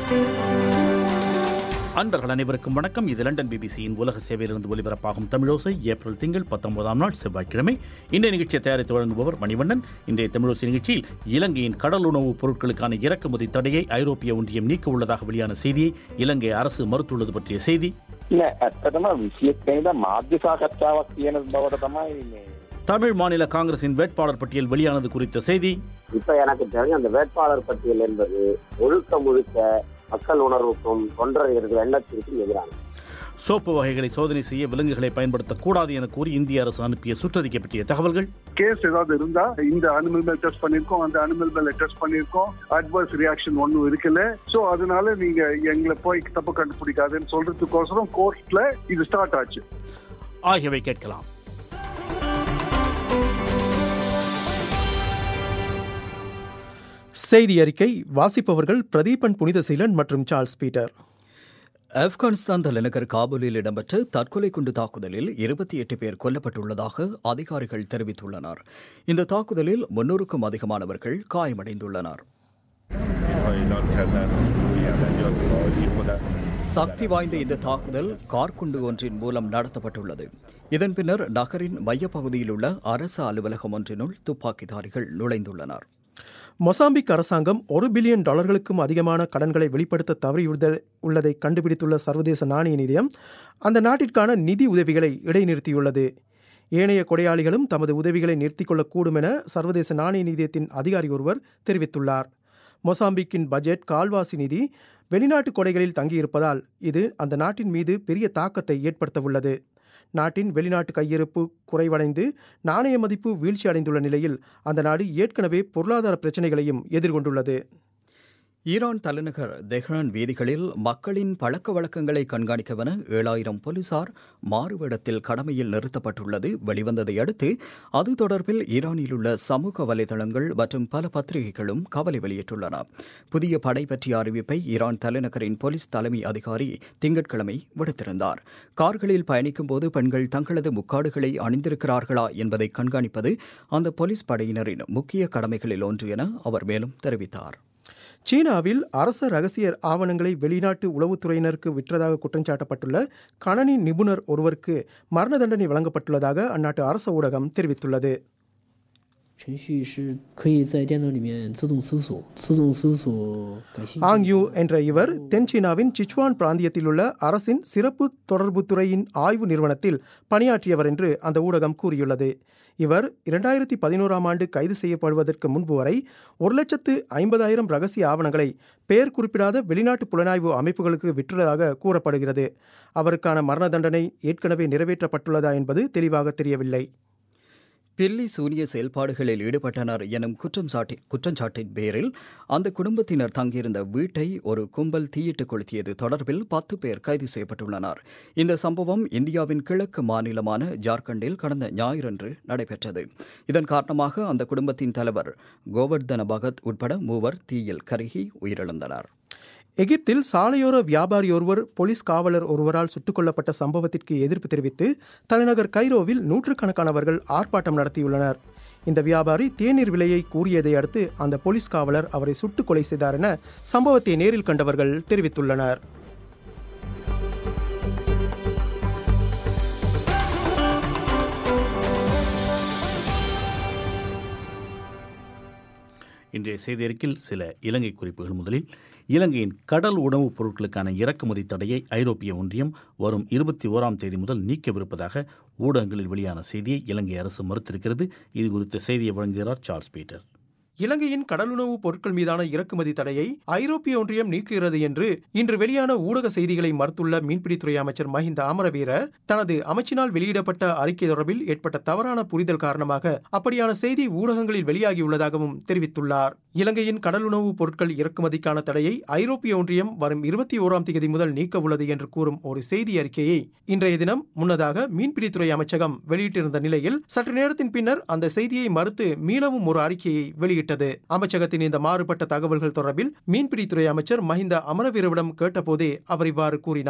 அன்பர்கள் அனைவருக்கும் வணக்கம் இது லண்டன் பிபிசியின் உலக சேவையிலிருந்து ஒலிபரப்பாகும் தமிழோசை ஏப்ரல் திங்கள் பத்தொன்பதாம் நாள் செவ்வாய்க்கிழமை இன்றைய நிகழ்ச்சியை தயாரித்து வழங்குபவர் மணிவண்ணன் இன்றைய தமிழோசை நிகழ்ச்சியில் இலங்கையின் கடல் உணவுப் பொருட்களுக்கான இறக்குமதி தடையை ஐரோப்பிய ஒன்றியம் நீக்க உள்ளதாக வெளியான செய்தியை இலங்கை அரசு மறுத்துள்ளது பற்றிய செய்தி නෑ ඇත්තටම විසියක් වෙනිදා මාධ්‍ය සාකච්ඡාවක් තියෙන බවට තමයි මේ தமிழ் மாநில காங்கிரசின் வேட்பாளர் பட்டியல் வெளியானது குறித்த செய்தி இப்ப எனக்கு தெரிஞ்ச அந்த வேட்பாளர் பட்டியல் என்பது முழுக்க முழுக்க மக்கள் உணர்வுக்கும் தொண்டர்கள் எண்ணத்திற்கும் எதிரானது சோப்பு வகைகளை சோதனை செய்ய விலங்குகளை பயன்படுத்தக்கூடாது என கூறி இந்திய அரசு அனுப்பிய சுற்றறிக்கை பற்றிய தகவல்கள் கேஸ் ஏதாவது இருந்தா இந்த அனிமல் மேல் டெஸ்ட் பண்ணிருக்கோம் அந்த அனிமல் மேல டெஸ்ட் பண்ணிருக்கோம் அட்வர்ஸ் ரியாக்ஷன் ஒன்றும் இருக்கல சோ அதனால நீங்க எங்களை போய் தப்பு கண்டுபிடிக்காதுன்னு சொல்றதுக்கோசரம் கோர்ட்ல இது ஸ்டார்ட் ஆச்சு ஆகியவை கேட்கலாம் செய்தி அறிக்கை வாசிப்பவர்கள் பிரதீபன் புனிதசீலன் மற்றும் சார்ல்ஸ் பீட்டர் ஆப்கானிஸ்தான் தலைநகர் காபூலில் இடம்பெற்ற தற்கொலை குண்டு தாக்குதலில் இருபத்தி எட்டு பேர் கொல்லப்பட்டுள்ளதாக அதிகாரிகள் தெரிவித்துள்ளனர் இந்த தாக்குதலில் முன்னூறுக்கும் அதிகமானவர்கள் காயமடைந்துள்ளனர் சக்தி வாய்ந்த இந்த தாக்குதல் கார்குண்டு ஒன்றின் மூலம் நடத்தப்பட்டுள்ளது இதன் பின்னர் நகரின் மையப்பகுதியில் உள்ள அரசு அலுவலகம் ஒன்றினுள் துப்பாக்கிதாரிகள் நுழைந்துள்ளனர் மொசாம்பிக் அரசாங்கம் ஒரு பில்லியன் டாலர்களுக்கும் அதிகமான கடன்களை வெளிப்படுத்த தவறியுள்ள உள்ளதை கண்டுபிடித்துள்ள சர்வதேச நாணய நிதியம் அந்த நாட்டிற்கான நிதி உதவிகளை இடைநிறுத்தியுள்ளது ஏனைய கொடையாளிகளும் தமது உதவிகளை நிறுத்திக் கொள்ளக்கூடும் என சர்வதேச நாணய நிதியத்தின் அதிகாரி ஒருவர் தெரிவித்துள்ளார் மொசாம்பிக்கின் பட்ஜெட் கால்வாசி நிதி வெளிநாட்டு கொடைகளில் தங்கியிருப்பதால் இது அந்த நாட்டின் மீது பெரிய தாக்கத்தை ஏற்படுத்தவுள்ளது நாட்டின் வெளிநாட்டு கையிருப்பு குறைவடைந்து நாணய மதிப்பு வீழ்ச்சி அடைந்துள்ள நிலையில் அந்த நாடு ஏற்கனவே பொருளாதார பிரச்சனைகளையும் எதிர்கொண்டுள்ளது ஈரான் தலைநகர் தெஹ்ரான் வீதிகளில் மக்களின் பழக்க வழக்கங்களை கண்காணிக்கவென ஏழாயிரம் போலீசார் மாறுவேடத்தில் கடமையில் நிறுத்தப்பட்டுள்ளது வெளிவந்ததை அடுத்து அது தொடர்பில் ஈரானில் உள்ள சமூக வலைதளங்கள் மற்றும் பல பத்திரிகைகளும் கவலை வெளியிட்டுள்ளன புதிய படை பற்றிய அறிவிப்பை ஈரான் தலைநகரின் போலீஸ் தலைமை அதிகாரி திங்கட்கிழமை விடுத்திருந்தார் கார்களில் பயணிக்கும் போது பெண்கள் தங்களது முக்காடுகளை அணிந்திருக்கிறார்களா என்பதை கண்காணிப்பது அந்த போலீஸ் படையினரின் முக்கிய கடமைகளில் ஒன்று என அவர் மேலும் தெரிவித்தார் சீனாவில் அரச ரகசிய ஆவணங்களை வெளிநாட்டு உளவுத்துறையினருக்கு விற்றதாக குற்றஞ்சாட்டப்பட்டுள்ள கணனி நிபுணர் ஒருவருக்கு மரண தண்டனை வழங்கப்பட்டுள்ளதாக அந்நாட்டு அரச ஊடகம் தெரிவித்துள்ளது 程序是可以在电脑里面自动搜索，自动搜索感兴趣。 ஆங் யூ என்ற இவர் தென் சீனாவின் சிச்சுவான் பிராந்தியத்தில் உள்ள அரசின் சிறப்பு தொடர்புத்துறையின் ஆய்வு நிறுவனத்தில் பணியாற்றியவர் என்று அந்த ஊடகம் கூறியுள்ளது இவர் இரண்டாயிரத்தி பதினோராம் ஆண்டு கைது செய்யப்படுவதற்கு முன்பு வரை ஒரு லட்சத்து ஐம்பதாயிரம் ரகசிய ஆவணங்களை பெயர் குறிப்பிடாத வெளிநாட்டு புலனாய்வு அமைப்புகளுக்கு விற்றதாக கூறப்படுகிறது அவருக்கான மரண தண்டனை ஏற்கனவே நிறைவேற்றப்பட்டுள்ளதா என்பது தெளிவாக தெரியவில்லை பில்லி சூனிய செயல்பாடுகளில் ஈடுபட்டனர் எனும் குற்றம் சாட்டி குற்றச்சாட்டின் பேரில் அந்த குடும்பத்தினர் தங்கியிருந்த வீட்டை ஒரு கும்பல் தீயிட்டு கொளுத்தியது தொடர்பில் பத்து பேர் கைது செய்யப்பட்டுள்ளனர் இந்த சம்பவம் இந்தியாவின் கிழக்கு மாநிலமான ஜார்க்கண்டில் கடந்த ஞாயிறன்று நடைபெற்றது இதன் காரணமாக அந்த குடும்பத்தின் தலைவர் கோவர்தன பகத் உட்பட மூவர் தீயில் கருகி உயிரிழந்தனர் எகிப்தில் சாலையோர வியாபாரி ஒருவர் போலீஸ் காவலர் ஒருவரால் சுட்டுக் கொல்லப்பட்ட சம்பவத்திற்கு எதிர்ப்பு தெரிவித்து தலைநகர் கைரோவில் நூற்றுக்கணக்கானவர்கள் ஆர்ப்பாட்டம் நடத்தியுள்ளனர் இந்த வியாபாரி தேநீர் விலையை கூறியதை அடுத்து அந்த போலீஸ் காவலர் அவரை சுட்டுக் கொலை செய்தார் என சம்பவத்தை நேரில் கண்டவர்கள் தெரிவித்துள்ளனர் இன்றைய செய்தியறிக்கையில் சில இலங்கை குறிப்புகள் முதலில் இலங்கையின் கடல் உணவுப் பொருட்களுக்கான இறக்குமதி தடையை ஐரோப்பிய ஒன்றியம் வரும் இருபத்தி ஓராம் தேதி முதல் நீக்கவிருப்பதாக ஊடகங்களில் வெளியான செய்தியை இலங்கை அரசு மறுத்திருக்கிறது இது குறித்த செய்தியை வழங்குகிறார் சார்ல்ஸ் பீட்டர் இலங்கையின் கடலுணவு பொருட்கள் மீதான இறக்குமதி தடையை ஐரோப்பிய ஒன்றியம் நீக்குகிறது என்று இன்று வெளியான ஊடக செய்திகளை மறுத்துள்ள மீன்பிடித்துறை அமைச்சர் மஹிந்த அமரவீர தனது அமைச்சினால் வெளியிடப்பட்ட அறிக்கை தொடர்பில் ஏற்பட்ட தவறான புரிதல் காரணமாக அப்படியான செய்தி ஊடகங்களில் வெளியாகியுள்ளதாகவும் தெரிவித்துள்ளார் இலங்கையின் கடலுணவு பொருட்கள் இறக்குமதிக்கான தடையை ஐரோப்பிய ஒன்றியம் வரும் இருபத்தி ஓராம் தேதி முதல் நீக்க உள்ளது என்று கூறும் ஒரு செய்தி அறிக்கையை இன்றைய தினம் முன்னதாக மீன்பிடித்துறை அமைச்சகம் வெளியிட்டிருந்த நிலையில் சற்று நேரத்தின் பின்னர் அந்த செய்தியை மறுத்து மீளவும் ஒரு அறிக்கையை வெளியிட்டது அமைச்சகத்தின் இந்த மாறுபட்ட தகவல்கள் தொடர்பில் மீன்பிடித்துறை அமைச்சர் மஹிந்த அமரவீரவிடம் கேட்டபோதே அவர் இவ்வாறு கூறினார்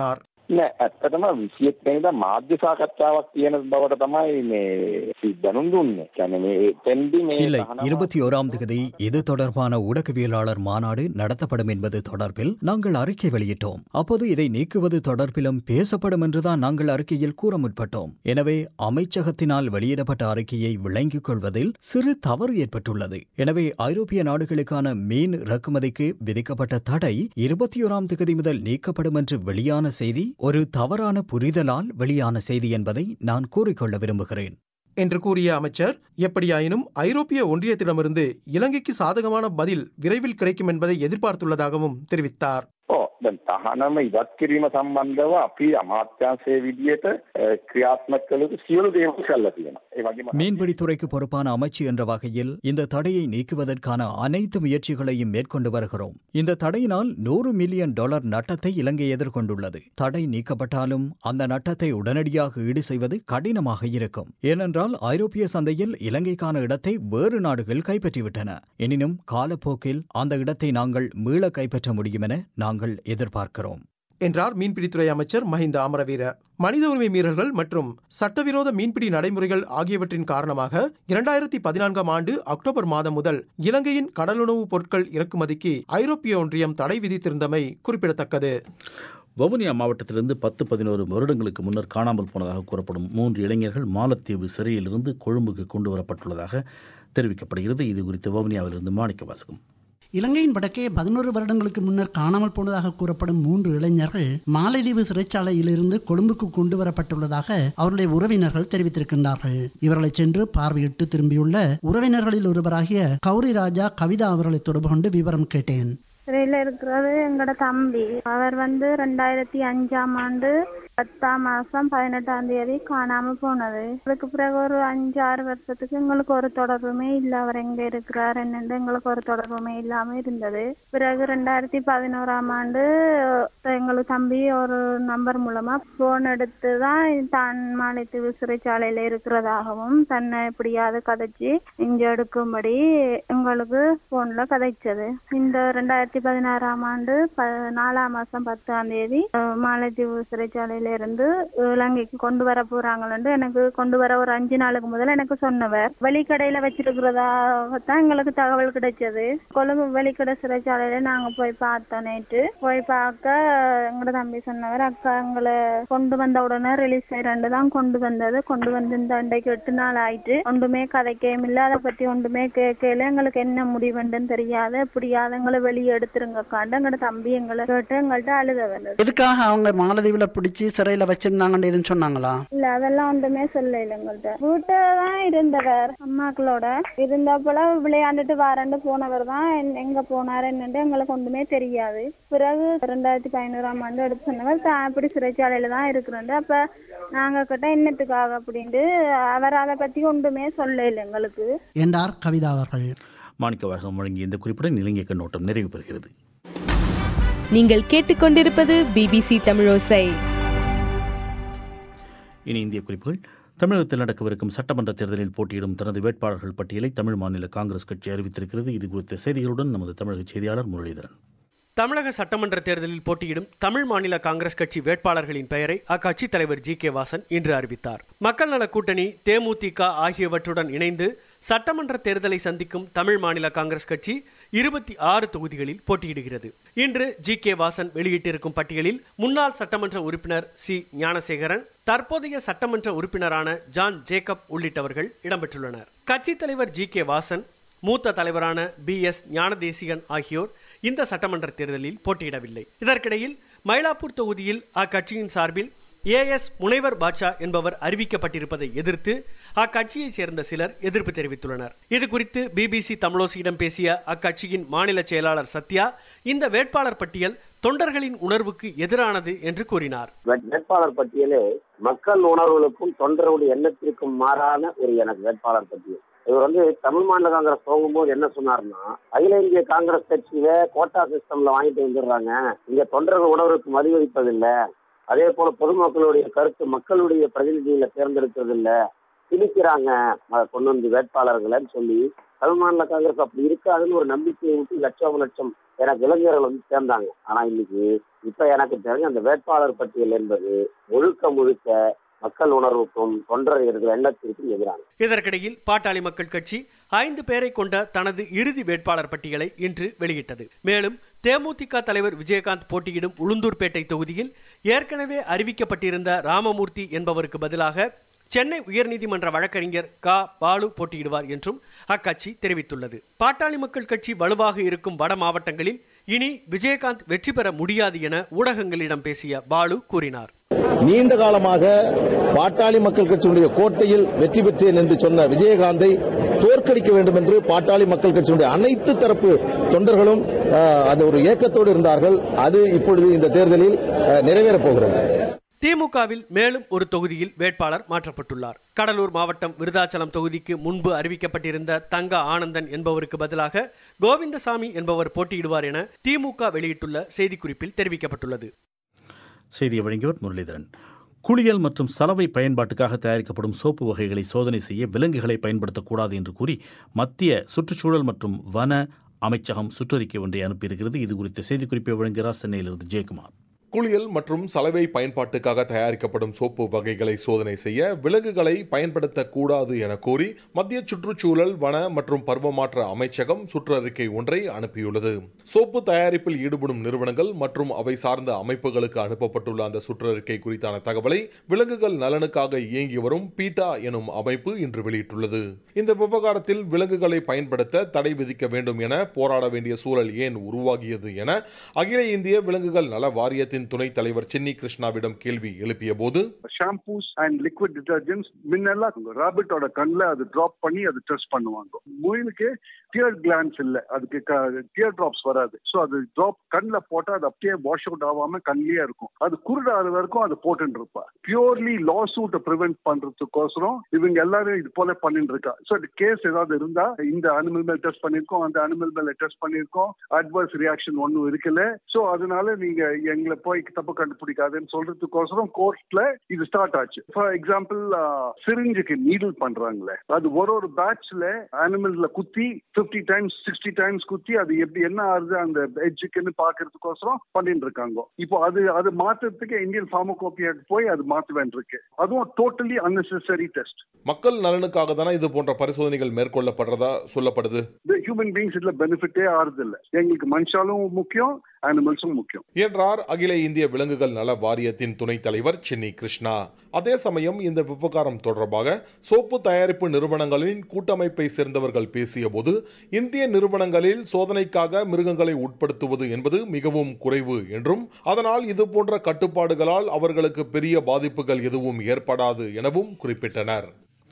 නෑ ඇත්තටම විසියෙක් වෙනිදා මාධ්‍ය සාකච්ඡාවක් තියෙන බවට තමයි මේ දැනුම් දුන්නේ. කියන්නේ මේ එතෙන්දි මේ இல்லை තහනම- இருபத்தி ஓராம் தேதி இது தொடர்பான ஊடகவியலாளர் மாநாடு நடத்தப்படும் என்பது தொடர்பில் நாங்கள் அறிக்கை வெளியிட்டோம் அப்போது இதை நீக்குவது தொடர்பிலும் பேசப்படும் என்றுதான் நாங்கள் அறிக்கையில் கூற முற்பட்டோம் எனவே அமைச்சகத்தினால் வெளியிடப்பட்ட அறிக்கையை விளங்கிக் கொள்வதில் சிறு தவறு ஏற்பட்டுள்ளது எனவே ஐரோப்பிய நாடுகளுக்கான மீன் இறக்குமதிக்கு விதிக்கப்பட்ட தடை இருபத்தி ஓராம் தேதி முதல் நீக்கப்படும் என்று வெளியான செய்தி ஒரு தவறான புரிதலால் வெளியான செய்தி என்பதை நான் கூறிக்கொள்ள விரும்புகிறேன் என்று கூறிய அமைச்சர் எப்படியாயினும் ஐரோப்பிய ஒன்றியத்திடமிருந்து இலங்கைக்கு சாதகமான பதில் விரைவில் கிடைக்கும் என்பதை எதிர்பார்த்துள்ளதாகவும் தெரிவித்தார் ඔව් දැන් තහනම ඉවත් කිරීම සම්බන්ධව අපි අමාත්‍යාංශයේ විදියට අ, ක්‍රියාත්මක කළ යුතු සියලු දේවල් කළා තියෙනවා. ඒ වගේම மீன்பிடித்துறைக்கு பொறுப்பான அமைச்சு என்ற வகையில் இந்த தடையை நீக்குவதற்கான அனைத்து முயற்சிகளையும் மேற்கொண்டு வருகிறோம் இந்த தடையினால் நூறு மில்லியன் டாலர் நட்டத்தை இலங்கை எதிர்கொண்டுள்ளது தடை நீக்கப்பட்டாலும் அந்த நட்டத்தை உடனடியாக ஈடு செய்வது கடினமாக இருக்கும் ஏனென்றால் ஐரோப்பிய சந்தையில் இலங்கைக்கான இடத்தை வேறு நாடுகள் கைப்பற்றிவிட்டன எனினும் காலப்போக்கில் அந்த இடத்தை நாங்கள் மீள கைப்பற்ற முடியும் என நாங்கள் எதிர்பார்க்கிறோம் என்றார் மீன்பிடித்துறை அமைச்சர் மஹிந்த அமரவீர மனித உரிமை மீறல்கள் மற்றும் சட்டவிரோத மீன்பிடி நடைமுறைகள் ஆகியவற்றின் காரணமாக இரண்டாயிரத்தி பதினான்காம் ஆண்டு அக்டோபர் மாதம் முதல் இலங்கையின் கடலுணவுப் பொருட்கள் இறக்குமதிக்கு ஐரோப்பிய ஒன்றியம் தடை விதித்திருந்தமை குறிப்பிடத்தக்கது வவுனியா மாவட்டத்திலிருந்து பத்து பதினோரு வருடங்களுக்கு முன்னர் காணாமல் போனதாக கூறப்படும் மூன்று இளைஞர்கள் மாலத்தீவு சிறையிலிருந்து கொழும்புக்கு கொண்டு வரப்பட்டுள்ளதாக தெரிவிக்கப்படுகிறது இது குறித்து வவுனியாவிலிருந்து மாணிக்க வாசகம் இலங்கையின் வடக்கே பதினோரு வருடங்களுக்கு முன்னர் காணாமல் போனதாக கூறப்படும் மூன்று இளைஞர்கள் மாலைதீவு சிறைச்சாலையிலிருந்து கொழும்புக்கு கொண்டு வரப்பட்டுள்ளதாக அவருடைய உறவினர்கள் தெரிவித்திருக்கின்றார்கள் இவர்களை சென்று பார்வையிட்டு திரும்பியுள்ள உறவினர்களில் ஒருவராகிய கௌரி ராஜா கவிதா அவர்களை தொடர்பு கொண்டு விவரம் கேட்டேன் சிறையில் இருக்கிறது எங்களோட தம்பி அவர் வந்து ரெண்டாயிரத்தி அஞ்சாம் ஆண்டு பத்தாம் மாசம் பதினெட்டாம் தேதி காணாம போனது அதுக்கு பிறகு ஒரு அஞ்சு ஆறு வருஷத்துக்கு எங்களுக்கு ஒரு தொடர்புமே இல்லை அவர் எங்க இருக்கிறார் என்னன்னு எங்களுக்கு ஒரு தொடர்புமே இல்லாம இருந்தது பிறகு ரெண்டாயிரத்தி பதினோராம் ஆண்டு எங்களுக்கு தம்பி ஒரு நம்பர் மூலமா போன் எடுத்து தான் தான் மாலைத்தீவு சிறைச்சாலையில இருக்கிறதாகவும் தன்னை எப்படியாவது கதைச்சு இங்க எடுக்கும்படி எங்களுக்கு போன்ல கதைச்சது இந்த ரெண்டாயிரத்தி பதினாறாம் ஆண்டு ப நாலாம் மாசம் பத்தாம் தேதி அஹ், மாலைத்தீவு சிறைச்சாலையில இருந்து இலங்கைக்கு கொண்டு வர போறாங்கன்னு எனக்கு கொண்டு வர ஒரு அஞ்சு நாளுக்கு முதல்ல எனக்கு சொன்னவர் வெளிக்கடையில வச்சிருக்கிறதாகத்தான் எங்களுக்கு தகவல் கிடைச்சது கொழும்பு வெளிக்கடை சிறைச்சாலையில நாங்க போய் பார்த்தோம் நேற்று போய் பார்க்க எங்களோட தம்பி சொன்னவர் அக்கா எங்களை கொண்டு வந்த உடனே ரிலீஸ் செய்யறண்டு தான் கொண்டு வந்தது கொண்டு வந்து இந்த அண்டைக்கு எட்டு நாள் ஆயிட்டு ஒன்றுமே கதைக்கையும் இல்லை அதை பத்தி ஒன்றுமே கேட்கல எங்களுக்கு என்ன முடிவுண்டுன்னு தெரியாது எப்படியாவது எங்களை வெளியே எடுத்துருங்கக்காண்டு எங்களோட தம்பி எங்களை கேட்டு எங்கள்கிட்ட அழுத வந்தது எதுக்காக அவங்க மாலதீவுல பிடிச்சி சிறையில வச்சிருந்தாங்கன்னு எதுவும் சொன்னாங்களா இல்ல அதெல்லாம் ஒன்றுமே சொல்ல எங்கள்கிட்ட வீட்டுல தான் இருந்தவர் அம்மாக்களோட இருந்தப்பல விளையாண்டுட்டு வரேன்னு போனவர் தான் என்- எங்க போனாரு என்னன்னு எங்களுக்கு ஒன்றுமே தெரியாது பிறகு ரெண்டாயிரத்தி பதினோராம் ஆண்டு எடுத்து சொன்னவர் தான் இப்படி சிறைச்சாலையில தான் இருக்கிறோண்டு அப்ப நாங்க கிட்ட என்னத்துக்காக அப்படின்ட்டு அவர் அதை பத்தி ஒன்றுமே சொல்ல எங்களுக்கு என்றார் கவிதா அவர்கள் மாணிக்க வாசகம் வழங்கிய இந்த குறிப்புடன் இலங்கை கண்ணோட்டம் நிறைவு பெறுகிறது நீங்கள் கேட்டுக்கொண்டிருப்பது பிபிசி தமிழோசை இனி இந்திய குறிப்புகள் தமிழகத்தில் நடக்கவிருக்கும் சட்டமன்ற தேர்தலில் போட்டியிடும் தனது வேட்பாளர்கள் பட்டியலை தமிழ் மாநில காங்கிரஸ் கட்சி அறிவித்திருக்கிறது இது குறித்த செய்திகளுடன் நமது தமிழக செய்தியாளர் முரளிதரன் தமிழக சட்டமன்ற தேர்தலில் போட்டியிடும் தமிழ் மாநில காங்கிரஸ் கட்சி வேட்பாளர்களின் பெயரை அக்கட்சி தலைவர் ஜி கே வாசன் இன்று அறிவித்தார் மக்கள் நல கூட்டணி தேமுதிக ஆகியவற்றுடன் இணைந்து சட்டமன்ற தேர்தலை சந்திக்கும் தமிழ் மாநில காங்கிரஸ் கட்சி இருபத்தி ஆறு தொகுதிகளில் போட்டியிடுகிறது இன்று ஜி கே வாசன் வெளியிட்டிருக்கும் பட்டியலில் முன்னாள் சட்டமன்ற உறுப்பினர் சி ஞானசேகரன் தற்போதைய சட்டமன்ற உறுப்பினரான ஜான் ஜேக்கப் உள்ளிட்டவர்கள் இடம்பெற்றுள்ளனர் கட்சித் தலைவர் ஜி கே வாசன் மூத்த தலைவரான பி எஸ் ஞானதேசிகன் ஆகியோர் இந்த சட்டமன்ற தேர்தலில் போட்டியிடவில்லை இதற்கிடையில் மயிலாப்பூர் தொகுதியில் அக்கட்சியின் சார்பில் ஏஎஸ் முனைவர் பாட்ஷா என்பவர் அறிவிக்கப்பட்டிருப்பதை எதிர்த்து அக்கட்சியைச் சேர்ந்த சிலர் எதிர்ப்பு தெரிவித்துள்ளனர் இது குறித்து பிபிசி தமிழோசியிடம் பேசிய அக்கட்சியின் மாநில செயலாளர் சத்யா இந்த வேட்பாளர் பட்டியல் தொண்டர்களின் உணர்வுக்கு எதிரானது என்று கூறினார் வேட்- வேட்பாளர் பட்டியலே மக்கள் உணர்வுகளுக்கும் தொண்டர்களுடைய எண்ணத்திற்கும் மாறான ஒரு எனக்கு வேட்பாளர் பட்டியல் இவர் வந்து தமிழ் மாநில காங்கிரஸ் போகும்போது என்ன சொன்னார்னா அகில இந்திய காங்கிரஸ் கட்சியில கோட்டா சிஸ்டம்ல வாங்கிட்டு வந்துடுறாங்க இங்க தொண்டர்கள் உணர்வுக்கு மதிவளிப்பதில்லை அதே போல பொதுமக்களுடைய கருத்து மக்களுடைய பிரதிநிதிகளை தேர்ந்தெடுக்கிறது இல்ல திணிக்கிறாங்க அஹ், கொண்டு வந்து வேட்பாளர்கள்னு சொல்லி தமிழ் மாநில காங்கிரஸ் அப்படி இருக்காதுன்னு ஒரு நம்பிக்கையை விட்டு லட்சம் லட்சம் எனக்கு இளைஞர்கள் வந்து சேர்ந்தாங்க ஆனா இன்னைக்கு இப்ப எனக்கு தெரிஞ்ச அந்த வேட்பாளர் பட்டியல் என்பது முழுக்க முழுக்க மக்கள் உணர்வுக்கும் தொண்டர்கள் எண்ணத்திற்கும் எதிரான இதற்கிடையில் பாட்டாளி மக்கள் கட்சி ஐந்து பேரை கொண்ட தனது இறுதி வேட்பாளர் பட்டியலை இன்று வெளியிட்டது மேலும் தேமுதிக தலைவர் விஜயகாந்த் போட்டியிடும் உளுந்தூர்பேட்டை தொகுதியில் ஏற்கனவே அறிவிக்கப்பட்டிருந்த ராமமூர்த்தி என்பவருக்கு பதிலாக சென்னை உயர்நீதிமன்ற வழக்கறிஞர் க பாலு போட்டியிடுவார் என்றும் அக்கட்சி தெரிவித்துள்ளது பாட்டாளி மக்கள் கட்சி வலுவாக இருக்கும் வட மாவட்டங்களில் இனி விஜயகாந்த் வெற்றி பெற முடியாது என ஊடகங்களிடம் பேசிய பாலு கூறினார் நீண்ட காலமாக பாட்டாளி மக்கள் கட்சியினுடைய கோட்டையில் வெற்றி பெற்றேன் என்று சொன்ன விஜயகாந்தை தோற்கடிக்க வேண்டும் என்று பாட்டாளி மக்கள் கட்சியினுடைய அனைத்து தரப்பு தொண்டர்களும் அஹ், அந்த ஒரு ஏக்கத்தோடு இருந்தார்கள் அது இப்பொழுது இந்த தேர்தலில் அஹ், நிறைவேறப் போகிறது திமுகவில் மேலும் ஒரு தொகுதியில் வேட்பாளர் மாற்றப்பட்டுள்ளார் கடலூர் மாவட்டம் விருதாச்சலம் தொகுதிக்கு முன்பு அறிவிக்கப்பட்டிருந்த தங்க ஆனந்தன் என்பவருக்கு பதிலாக கோவிந்தசாமி என்பவர் போட்டியிடுவார் என திமுக வெளியிட்டுள்ள செய்திக்குறிப்பில் தெரிவிக்கப்பட்டுள்ளது செய்தியை வழங்கியவர் முரளிதரன் குளியல் மற்றும் சலவை பயன்பாட்டுக்காக தயாரிக்கப்படும் சோப்பு வகைகளை சோதனை செய்ய விலங்குகளை பயன்படுத்தக்கூடாது என்று கூறி மத்திய சுற்றுச்சூழல் மற்றும் வன அமைச்சகம் சுற்றறிக்கை ஒன்றை அனுப்பியிருக்கிறது இது குறித்த செய்திக்குறிப்பை வழங்குகிறார் சென்னையிலிருந்து ஜெயக்குமார் குளியல் மற்றும் சலவை பயன்பாட்டுக்காக தயாரிக்கப்படும் சோப்பு வகைகளை சோதனை செய்ய விலங்குகளை பயன்படுத்தக்கூடாது என கோரி மத்திய சுற்றுச்சூழல் வன மற்றும் பருவமாற்ற அமைச்சகம் சுற்றறிக்கை ஒன்றை அனுப்பியுள்ளது சோப்பு தயாரிப்பில் ஈடுபடும் நிறுவனங்கள் மற்றும் அவை சார்ந்த அமைப்புகளுக்கு அனுப்பப்பட்டுள்ள அந்த சுற்றறிக்கை குறித்தான தகவலை விலங்குகள் நலனுக்காக இயங்கி வரும் பீட்டா எனும் அமைப்பு இன்று வெளியிட்டுள்ளது இந்த விவகாரத்தில் விலங்குகளை பயன்படுத்த தடை விதிக்க வேண்டும் என போராட வேண்டிய சூழல் ஏன் உருவாகியது என அகில இந்திய விலங்குகள் நல வாரியத்தின் துணைத் தலைவர் சின்னி கிருஷ்ணாவிடம் கேள்வி எழுப்பிய போது ஷாம்பூஸ் அண்ட் லிக்விட் டிட்டர்ஜென்ட்ஸ் முன்னெல்லாம் ராபிட்டோட கண்ணில் அது டிராப் பண்ணி அது டெஸ்ட் பண்ணுவாங்க முயலுக்கு டியர் கிளான்ஸ் இல்ல அதுக்கு டியர் டிராப்ஸ் வராது ஸோ அது டிராப் கண்ணில் போட்டா அது அப்படியே வாஷ் அவுட் ஆகாம கண்ணிலேயே இருக்கும் அது குருடாத வரைக்கும் அது போட்டுன்னு இருப்பா பியூர்லி லா சூட்டை ப்ரிவென்ட் பண்றதுக்கோசரம் இவங்க எல்லாரும் இது போல பண்ணிட்டு இருக்கா ஸோ கேஸ் ஏதாவது இருந்தா இந்த அனிமல் மேல் டெஸ்ட் பண்ணிருக்கோம் அந்த அனிமல் மேல டெஸ்ட் பண்ணிருக்கோம் அட்வர்ஸ் ரியாக்ஷன் ஒன்றும் இருக்கல ஸோ அதனால நீங்க எங்களை போய் தப்பு கண்டுபிடிக்காதுன்னு சொல்றதுக்கோசரம் கோர்ட்ல இது ஸ்டார்ட் ஆச்சு ஃபார் எக்ஸாம்பிள் சிரிஞ்சுக்கு நீடில் பண்றாங்களே அது ஒரு ஒரு பேட்ச்ல அனிமல்ஸ்ல குத்தி பிப்டி டைம்ஸ் சிக்ஸ்டி டைம்ஸ் குத்தி அது எப்படி என்ன ஆகுது அந்த எஜ்ஜுக்குன்னு பாக்குறதுக்கோசரம் பண்ணிட்டு இருக்காங்க இப்போ அது அது மாத்துறதுக்கு இந்தியன் ஃபார்மகோபியாக்கு போய் அது மாத்த வேண்டியிருக்கு அதுவும் டோட்டலி unnecessary டெஸ்ட் மக்கள் நலனுக்காக தானே இது போன்ற பரிசோதனைகள் மேற்கொள்ளப்படுறதா சொல்லப்படுது இந்த ஹியூமன் பீங்ஸ் இதுல பெனிஃபிட்டே ஆறுது இல்ல எங்களுக்கு மனுஷாலும் முக்கியம் அனிமல்ஸும் முக்கியம் என்றார் அகில இந்திய விலங்குகள் நல வாரியத்தின் துணைத் தலைவர் சின்னி கிருஷ்ணா அதே சமயம் இந்த விவகாரம் தொடர்பாக சோப்பு தயாரிப்பு நிறுவனங்களின் கூட்டமைப்பை சேர்ந்தவர்கள் பேசியபோது இந்திய நிறுவனங்களில் சோதனைக்காக மிருகங்களை உட்படுத்துவது என்பது மிகவும் குறைவு என்றும் அதனால் இது போன்ற கட்டுப்பாடுகளால் அவர்களுக்கு பெரிய பாதிப்புகள் எதுவும் ஏற்படாது எனவும் குறிப்பிட்டனர்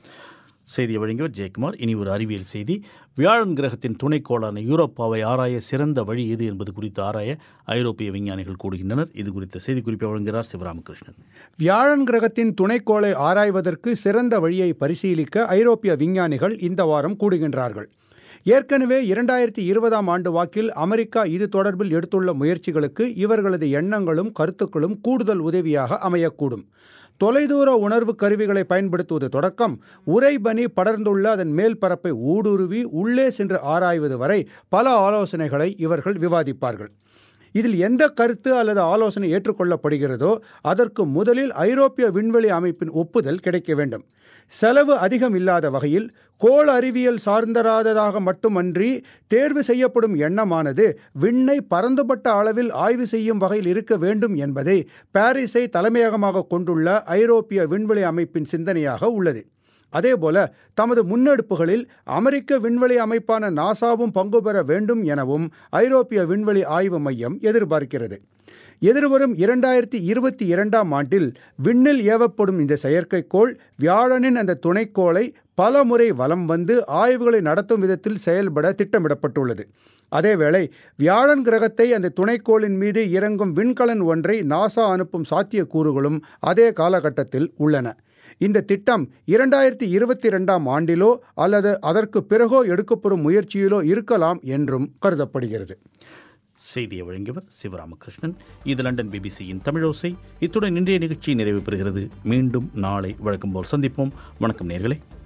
செய்தியை வழங்கியவர் ஜெயக்குமார் இனி ஒரு அறிவியல் செய்தி வியாழன் கிரகத்தின் துணைக்கோளான யூரோப்பாவை ஆராய சிறந்த வழி எது என்பது குறித்து ஆராய ஐரோப்பிய விஞ்ஞானிகள் கூடுகின்றனர் இது குறித்த செய்திக்குறிப்பை வழங்குகிறார் சிவராமகிருஷ்ணன் வியாழன் கிரகத்தின் துணைக்கோளை ஆராய்வதற்கு சிறந்த வழியை பரிசீலிக்க ஐரோப்பிய விஞ்ஞானிகள் இந்த வாரம் கூடுகின்றார்கள் ஏற்கனவே இரண்டாயிரத்தி இருபதாம் ஆண்டு வாக்கில் அமெரிக்கா இது தொடர்பில் எடுத்துள்ள முயற்சிகளுக்கு இவர்களது எண்ணங்களும் கருத்துக்களும் கூடுதல் உதவியாக அமையக்கூடும் தொலைதூர உணர்வு கருவிகளை பயன்படுத்துவது தொடக்கம் உறைபனி படர்ந்துள்ள அதன் மேல் பரப்பை ஊடுருவி உள்ளே சென்று ஆராய்வது வரை பல ஆலோசனைகளை இவர்கள் விவாதிப்பார்கள் இதில் எந்த கருத்து அல்லது ஆலோசனை ஏற்றுக்கொள்ளப்படுகிறதோ அதற்கு முதலில் ஐரோப்பிய விண்வெளி அமைப்பின் ஒப்புதல் கிடைக்க வேண்டும் செலவு அதிகம் இல்லாத வகையில் கோள் அறிவியல் சார்ந்தராததாக மட்டுமன்றி தேர்வு செய்யப்படும் எண்ணமானது விண்ணை பரந்துபட்ட அளவில் ஆய்வு செய்யும் வகையில் இருக்க வேண்டும் என்பதை பாரிஸை தலைமையகமாக கொண்டுள்ள ஐரோப்பிய விண்வெளி அமைப்பின் சிந்தனையாக உள்ளது அதேபோல தமது முன்னெடுப்புகளில் அமெரிக்க விண்வெளி அமைப்பான நாசாவும் பங்கு பெற வேண்டும் எனவும் ஐரோப்பிய விண்வெளி ஆய்வு மையம் எதிர்பார்க்கிறது எதிர்வரும் இரண்டாயிரத்தி இருபத்தி இரண்டாம் ஆண்டில் விண்ணில் ஏவப்படும் இந்த செயற்கைக்கோள் வியாழனின் அந்த துணைக்கோளை பல முறை வலம் வந்து ஆய்வுகளை நடத்தும் விதத்தில் செயல்பட திட்டமிடப்பட்டுள்ளது அதேவேளை வியாழன் கிரகத்தை அந்த துணைக்கோளின் மீது இறங்கும் விண்கலன் ஒன்றை நாசா அனுப்பும் சாத்தியக்கூறுகளும் அதே காலகட்டத்தில் உள்ளன இந்த திட்டம் இரண்டாயிரத்தி இருபத்தி ரெண்டாம் ஆண்டிலோ அல்லது அதற்கு பிறகோ எடுக்கப்படும் முயற்சியிலோ இருக்கலாம் என்றும் கருதப்படுகிறது செய்தியை வழங்கியவர் சிவராமகிருஷ்ணன் இது லண்டன் பிபிசியின் தமிழோசை இத்துடன் இன்றைய நிகழ்ச்சி நிறைவு பெறுகிறது மீண்டும் நாளை வழக்கம் போல் சந்திப்போம் வணக்கம் நேர்களே